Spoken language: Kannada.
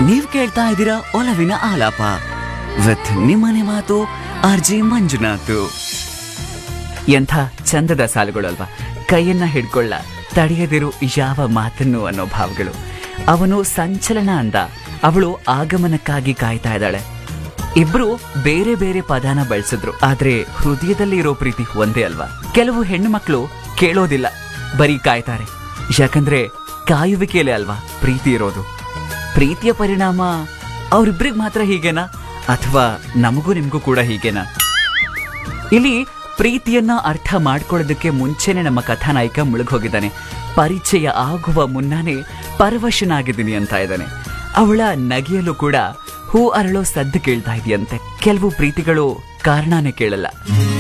ನೀವ್ ಕೇಳ್ತಾ ಇದ್ದೀರಾ ಒಲವಿನ ಆಲಾಪ ವಿತ್ ನಿಮ್ಮನೆ ಮಾತು ಆರ್ ಜಿ ಮಂಜುನಾಥ್ ಎಂಥ ಚಂದದ ಸಾಲುಗಳು ಕೈಯನ್ನ ಹಿಡ್ಕೊಳ್ಳ ತಡೆಯದಿರು ಯಾವ ಮಾತನ್ನು ಅನ್ನೋ ಭಾವಗಳು ಅವನು ಸಂಚಲನ ಅಂದ ಅವಳು ಆಗಮನಕ್ಕಾಗಿ ಕಾಯ್ತಾ ಇದ್ದಾಳೆ ಇಬ್ರು ಬೇರೆ ಬೇರೆ ಪದಾನ ಬಳಸಿದ್ರು ಆದ್ರೆ ಹೃದಯದಲ್ಲಿ ಇರೋ ಪ್ರೀತಿ ಒಂದೇ ಅಲ್ವಾ ಕೆಲವು ಹೆಣ್ಣು ಮಕ್ಕಳು ಕೇಳೋದಿಲ್ಲ ಬರೀ ಕಾಯ್ತಾರೆ ಯಾಕಂದ್ರೆ ಕಾಯುವಿಕೆಯಲ್ಲೇ ಅಲ್ವಾ ಪ್ರೀತಿ ಇರೋದು ಪ್ರೀತಿಯ ಪರಿಣಾಮ ಅವ್ರಿಬ್ರಿಗೆ ಮಾತ್ರ ಹೀಗೇನಾ ಅಥವಾ ನಮಗೂ ನಿಮಗೂ ಕೂಡ ಹೀಗೇನಾ ಇಲ್ಲಿ ಪ್ರೀತಿಯನ್ನ ಅರ್ಥ ಮಾಡ್ಕೊಳ್ಳೋದಕ್ಕೆ ಮುಂಚೆನೆ ನಮ್ಮ ಕಥಾನಾಯಕ ಮುಳುಗೋಗಿದ್ದಾನೆ ಪರಿಚಯ ಆಗುವ ಮುನ್ನಾನೇ ಪರವಶನಾಗಿದ್ದೀನಿ ಅಂತ ಇದ್ದಾನೆ ಅವಳ ನಗೆಯಲು ಕೂಡ ಹೂ ಅರಳೋ ಸದ್ದು ಕೇಳ್ತಾ ಇದೆಯಂತೆ ಕೆಲವು ಪ್ರೀತಿಗಳು ಕಾರಣನೇ ಕೇಳಲ್ಲ